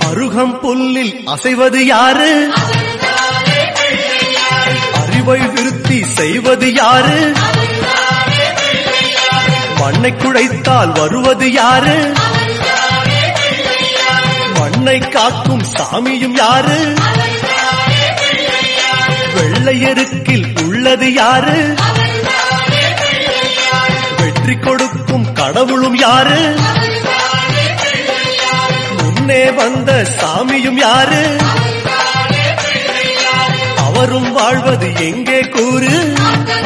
அருகம் புல்லில் அசைவது யாரு அறிவை விருத்தி செய்வது யாரு மண்ணை குழைத்தால் வருவது யாரு மண்ணை காக்கும் சாமியும் யாரு வெள்ளையருக்கில் உள்ளது யாரு வெற்றி கொடுக்கும் கடவுளும் யாரு முன்னே வந்த சாமியும் யாரு அவரும் வாழ்வது எங்கே கூறு